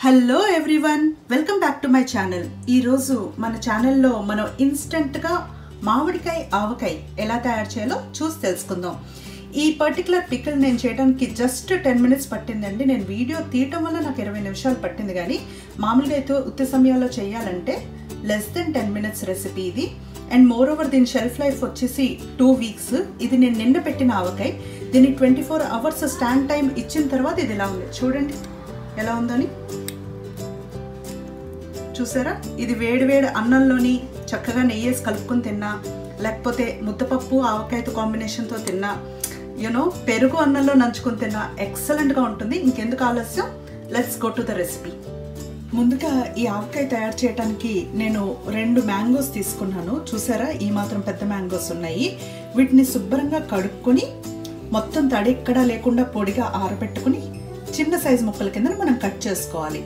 hello everyone welcome back to my channel ఈరోజు మన ఛానల్లో మనం ఇన్స్టెంట్గా మామిడికాయ ఆవకాయ ఎలా తయారు చేయాలో చూసి తెలుసుకుందాం ఈ పర్టికులర్ పికిల్ నేను చేయడానికి జస్ట్ టెన్ మినిట్స్ పట్టిందండి నేను వీడియో తీయటం వల్ల నాకు ఇరవై నిమిషాలు పట్టింది కానీ మామూలుగా అయితే ఉత్తి సమయాల్లో చేయాలంటే less than ten minutes recipe ఇది అండ్ మోర్ ఓవర్ దీని షెల్ఫ్ లైఫ్ వచ్చేసి టూ వీక్స్ ఇది నేను నిండ పెట్టిన ఆవకాయ దీనికి twenty four hours stand time ఇచ్చిన తర్వాత ఇది ఇలా ఉంది చూడండి ఎలా ఉందని చూసారా ఇది వేడి వేడి అన్నంలోని చక్కగా నెయ్యి వేసి కలుపుకొని తిన్నా లేకపోతే ముద్దపప్పు ఆవకాయతో కాంబినేషన్తో తిన్నా యూనో పెరుగు అన్నంలో నంచుకొని తిన్నా ఎక్సలెంట్గా ఉంటుంది ఇంకెందుకు ఆలస్యం let's go to the recipe ముందుగా ఈ ఆవకాయ తయారు చేయడానికి నేను రెండు మ్యాంగోస్ తీసుకున్నాను చూసారా ఈ మాత్రం పెద్ద మ్యాంగోస్ ఉన్నాయి వీటిని శుభ్రంగా కడుక్కొని మొత్తం తడి ఎక్కడా లేకుండా పొడిగా ఆరబెట్టుకుని చిన్న సైజు ముక్కల కింద మనం కట్ చేసుకోవాలి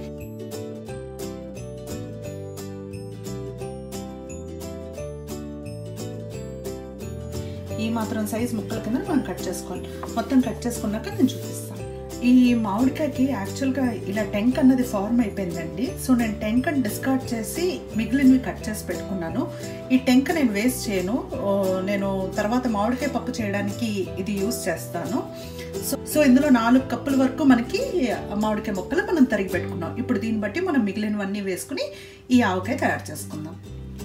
ఈ మాత్రం సైజ్ ముక్కల కింద మనం కట్ చేసుకోవాలి మొత్తం కట్ చేసుకున్నాక నేను చూపిస్తాను ఈ మామిడికాయకి యాక్చువల్గా ఇలా టెంక్ అన్నది ఫార్మ్ అయిపోయిందండి సో నేను టెంక్ అని డిస్కార్డ్ చేసి మిగిలినవి కట్ చేసి పెట్టుకున్నాను ఈ టెంక్ నేను వేస్ట్ చేయను నేను తర్వాత మామిడికాయ పప్పు చేయడానికి ఇది యూస్ చేస్తాను సో సో ఇందులో నాలుగు కప్పుల వరకు మనకి మామిడికాయ ముక్కలు మనం తరిగి పెట్టుకున్నాం ఇప్పుడు దీన్ని బట్టి మనం మిగిలినవన్నీ వేసుకుని ఈ ఆవకాయ తయారు చేసుకుందాం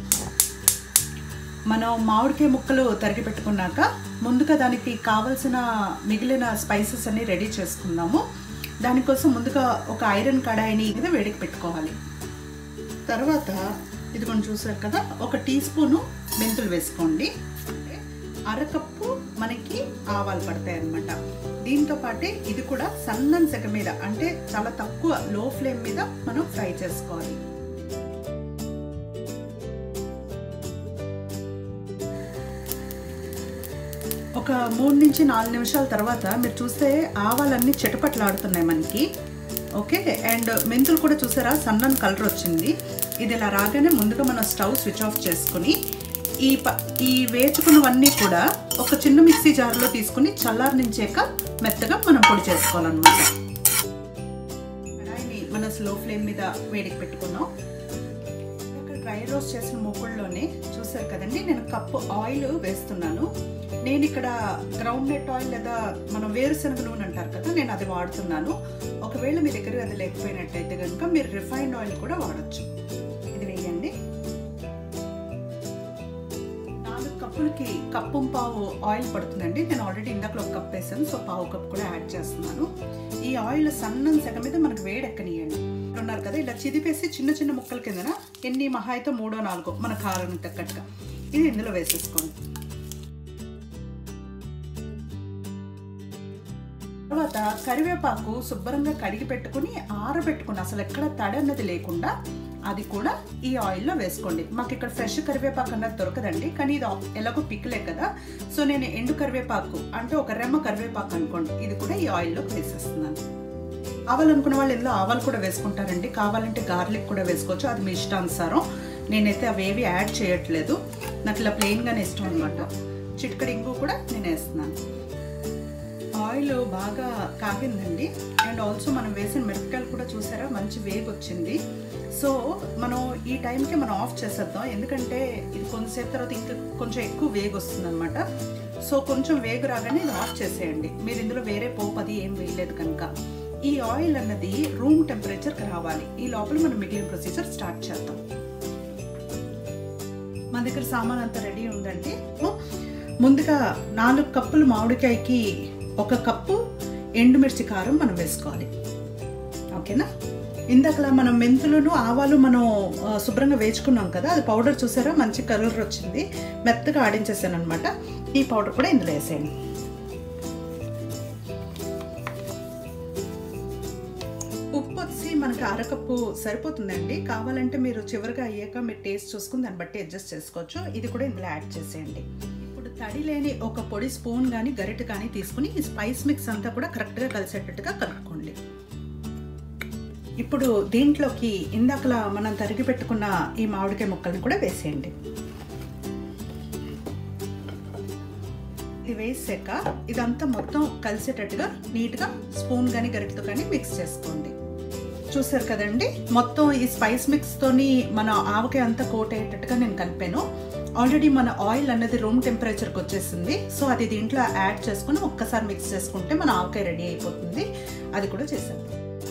మనం మామిడికాయ ముక్కలు తరిగి పెట్టుకున్నాక ముందుగా దానికి కావలసిన మిగిలిన స్పైసెస్ అన్ని రెడీ చేసుకుందాము దానికోసం ముందుగా ఒక ఐరన్ కడాయిని మీద వేడికి పెట్టుకోవాలి తర్వాత ఇది కొంచెం చూసారు కదా ఒక టీ స్పూను మెంతులు వేసుకోండి అరకప్పు మనకి ఆవాలు పడతాయి అన్నమాట దీంతో పాటే ఇది కూడా సన్నని సెగ మీద అంటే చాలా తక్కువ లో ఫ్లేమ్ మీద మనం ఫ్రై చేసుకోవాలి ఒక మూడు నుంచి నాలుగు నిమిషాల తర్వాత మీరు చూస్తే ఆవాలన్నీ చిటపట్లాడుతున్నాయి మనకి ఓకే అండ్ మెంతులు కూడా చూసారా సన్నని కలర్ వచ్చింది ఇది ఇలా రాగానే ముందుగా మనం స్టవ్ స్విచ్ ఆఫ్ చేసుకుని ఈ ప ఈ వేచుకున్నవన్నీ కూడా ఒక చిన్న మిక్సీ జార్లో తీసుకుని చల్లారనించాక మెత్తగా మనం పొడి చేసుకోవాలన్నమాట కడాయిని మన స్లో ఫ్లేమ్ మీద వేడికి పెట్టుకున్నాం డ్రై రోస్ట్ చేసిన మూకుల్లోనే చూసారు కదండి నేను కప్పు ఆయిల్ వేస్తున్నాను నేను ఇక్కడ గ్రౌండ్ నెట్ ఆయిల్ లేదా మనం వేరుశనగ నూనె అంటారు కదా నేను అది వాడుతున్నాను ఒకవేళ మీ దగ్గర అది లేకపోయినట్టయితే కనుక మీరు రిఫైన్డ్ ఆయిల్ కూడా వాడచ్చు ఇది వేయండి నాలుగు కప్పులకి కప్పు పావు ఆయిల్ పడుతుందండి నేను ఆల్రెడీ ఇందాక ఒక కప్ వేసాను సో పావు కప్ కూడా యాడ్ చేస్తున్నాను ఈ ఆయిల్ సన్నం సెగ మీద మనకు వేడెక్కనియండి ఉన్నారు కదా ఇలా చిదిపేసి చిన్న చిన్న ముక్కల కిందన ఎన్ని మహా అయితే మూడో నాలుగో మన కారం తగ్గట్టుగా ఇది ఇందులో వేసేసుకోండి తర్వాత కరివేపాకు శుభ్రంగా కడిగి పెట్టుకుని ఆరబెట్టుకుని అసలు ఎక్కడ తడి అన్నది లేకుండా అది కూడా ఈ ఆయిల్లో వేసుకోండి మాకు ఇక్కడ ఫ్రెష్ కరివేపాకు అన్నది దొరకదండి కానీ ఇది ఎలాగో పిక్కలే కదా సో నేను ఎండు కరివేపాకు అంటే ఒక రెమ్మ కరివేపాకు అనుకోండి ఇది కూడా ఈ ఆయిల్లోకి వేసేస్తున్నాను ఆవాలు అనుకున్న వాళ్ళు ఇందులో ఆవాలు కూడా వేసుకుంటారండి కావాలంటే గార్లిక్ కూడా వేసుకోవచ్చు అది మీ ఇష్టానుసారం నేనైతే అవేవి యాడ్ చేయట్లేదు నాకు ఇలా ప్లెయిన్గానే ఇష్టం అనమాట చిటికడి ఇంగు కూడా నేను వేస్తున్నాను ఆయిల్ బాగా కాగిందండి అండ్ ఆల్సో మనం వేసిన మిరపకాయలు కూడా చూసారా మంచి వేగ్ వచ్చింది సో మనం ఈ టైంకి మనం ఆఫ్ చేసేద్దాం ఎందుకంటే ఇది కొంతసేపు తర్వాత ఇంకా కొంచెం ఎక్కువ వేగ్ వస్తుంది అనమాట సో కొంచెం వేగు రాగానే ఇది ఆఫ్ చేసేయండి మీరు ఇందులో వేరే పోపు అది ఏం వేయలేదు కనుక ఈ ఆయిల్ అన్నది రూమ్ టెంపరేచర్కి రావాలి ఈ లోపల మనం మిగిలిన ప్రొసీజర్ స్టార్ట్ చేద్దాం మన దగ్గర సామాన్ అంతా రెడీ ఉందండి ముందుగా నాలుగు కప్పులు మామిడికాయకి ఒక కప్పు ఎండుమిర్చి కారం మనం వేసుకోవాలి ఓకేనా ఇందాకలా మనం మెంతులను ఆవాలు మనం శుభ్రంగా వేచుకున్నాం కదా అది పౌడర్ చూసారా మంచి కలర్ వచ్చింది మెత్తగా ఆడించేసాను అనమాట ఈ పౌడర్ కూడా ఇందులో వేసేయండి ఉప్పు వచ్చి మనకి అరకప్పు సరిపోతుందండి కావాలంటే మీరు చివరిగా అయ్యాక మీరు టేస్ట్ చూసుకుని దాన్ని బట్టి అడ్జస్ట్ చేసుకోవచ్చు ఇది కూడా ఇందులో యాడ్ చేసేయండి ఇప్పుడు తడి లేని ఒక పొడి స్పూన్ కానీ గరిట కానీ తీసుకుని ఈ స్పైస్ మిక్స్ అంతా కూడా కరెక్ట్గా కలిసేటట్టుగా కలుపుకోండి ఇప్పుడు దీంట్లోకి ఇందాకలా మనం తరిగి పెట్టుకున్న ఈ మామిడికాయ ముక్కల్ని కూడా వేసేయండి ఇది వేసాక ఇదంతా మొత్తం కలిసేటట్టుగా నీట్గా స్పూన్ కానీ గరిటతో కానీ మిక్స్ చేసుకోండి చూసారు కదండి మొత్తం ఈ స్పైస్ మిక్స్ తోని మన ఆవకాయ అంతా కోట్ అయ్యేటట్టుగా నేను కలిపాను ఆల్రెడీ మన ఆయిల్ అన్నది రూమ్ టెంపరేచర్కి వచ్చేసింది సో అది దీంట్లో యాడ్ చేసుకుని ఒక్కసారి మిక్స్ చేసుకుంటే మన ఆవకాయ రెడీ అయిపోతుంది అది కూడా చేసాను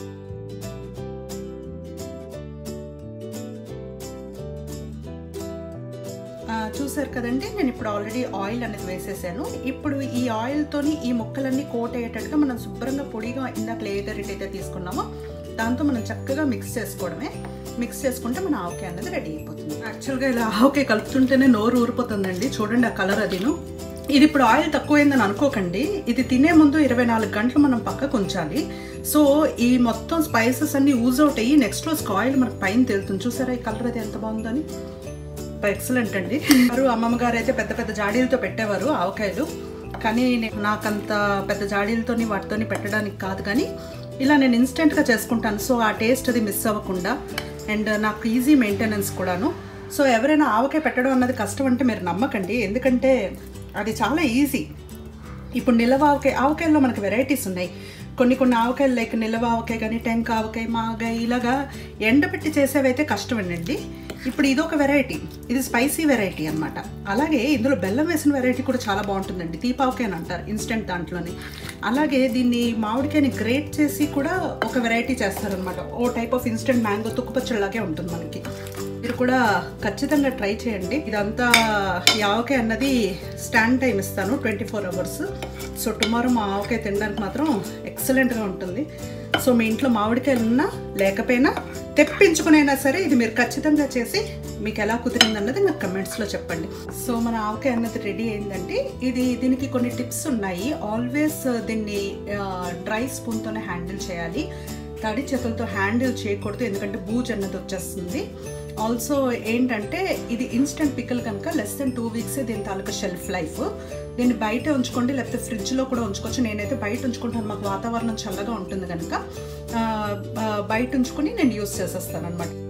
చూసారు కదండి నేను ఇప్పుడు ఆల్రెడీ ఆయిల్ అనేది వేసేసాను ఇప్పుడు ఈ ఆయిల్తోని ఈ ముక్కలన్నీ కోట్ అయ్యేటట్టుగా మనం శుభ్రంగా పొడిగా ఇందాక లేదర్ అయితే తీసుకున్నామో దాంతో మనం చక్కగా మిక్స్ చేసుకోవడమే మిక్స్ చేసుకుంటే మన ఆవకాయ అనేది రెడీ అయిపోతుంది యాక్చువల్గా ఇలా ఆవకాయ కలుపుతుంటేనే నోరు ఊరిపోతుందండి చూడండి ఆ కలర్ అదిను ఇది ఇప్పుడు ఆయిల్ తక్కువైందని అనుకోకండి ఇది తినే ముందు ఇరవై నాలుగు గంటలు మనం పక్కకు ఉంచాలి సో ఈ మొత్తం స్పైసెస్ అన్ని యూజ్ అవుట్ అయ్యి నెక్స్ట్ రోజుకి ఆయిల్ మనకు పైన తెలుతుంది చూసారా ఈ కలర్ అది ఎంత బాగుందని ఎక్సలెంట్ అండి వారు అమ్మమ్మ గారు అయితే పెద్ద పెద్ద జాడీలతో పెట్టేవారు ఆవకాయలు కానీ నాకంత పెద్ద జాడీలతోని వాటితోని పెట్టడానికి కాదు కానీ ఇలా నేను ఇన్స్టెంట్గా చేసుకుంటాను సో ఆ టేస్ట్ అది మిస్ అవ్వకుండా అండ్ నాకు ఈజీ మెయింటెనెన్స్ కూడాను సో ఎవరైనా ఆవకాయ పెట్టడం అన్నది కష్టం అంటే మీరు నమ్మకండి ఎందుకంటే అది చాలా ఈజీ ఇప్పుడు నిలవ ఆవకాయ ఆవకాయల్లో మనకు వెరైటీస్ ఉన్నాయి కొన్ని కొన్ని ఆవకాయలు లైక్ నిలవ ఆవకాయ కానీ టెంక ఆవకాయ మాగాయ ఇలాగా ఎండబెట్టి చేసేవైతే కష్టమేనండి ఇప్పుడు ఇదొక వెరైటీ ఇది స్పైసీ వెరైటీ అనమాట అలాగే ఇందులో బెల్లం వేసిన వెరైటీ కూడా చాలా బాగుంటుందండి తీపావకాయ అని అంటారు ఇన్స్టెంట్ దాంట్లోనే అలాగే దీన్ని మామిడికాయని గ్రేట్ చేసి కూడా ఒక వెరైటీ చేస్తారనమాట ఓ టైప్ ఆఫ్ ఇన్స్టెంట్ మ్యాంగో తుక్కుపచ్చలాగే ఉంటుంది మనకి మీరు కూడా ఖచ్చితంగా ట్రై చేయండి ఇదంతా ఈ ఆవకాయ అన్నది స్టాండ్ టైం ఇస్తాను twenty four hours so tomorrow మా ఆవకాయ తినడానికి మాత్రం ఎక్సలెంట్గా ఉంటుంది సో మీ ఇంట్లో మామిడికాయలు ఉన్నా లేకపోయినా తెప్పించుకునైనా సరే ఇది మీరు ఖచ్చితంగా చేసి మీకు ఎలా కుదిరింది అన్నది నాకు కమెంట్స్లో చెప్పండి సో మన ఆవకాయ అన్నది రెడీ అయిందండి ఇది దీనికి కొన్ని టిప్స్ ఉన్నాయి ఆల్వేస్ దీన్ని డ్రై స్పూన్తోనే హ్యాండిల్ చేయాలి తడి చేతులతో హ్యాండిల్ చేయకూడదు ఎందుకంటే బూజ్ అన్నది వచ్చేస్తుంది ఆల్సో ఏంటంటే ఇది ఇన్స్టెంట్ పికల్ కనుక లెస్ దెన్ టూ వీక్స్ దీని తాలూకా షెల్ఫ్ లైఫ్ దీన్ని బయట ఉంచుకోండి లేకపోతే ఫ్రిడ్జ్లో కూడా ఉంచుకోవచ్చు నేనైతే బయట ఉంచుకుంటాను మాకు వాతావరణం చల్లగా ఉంటుంది కనుక బయట ఉంచుకొని నేను యూస్ చేసేస్తాను అనమాట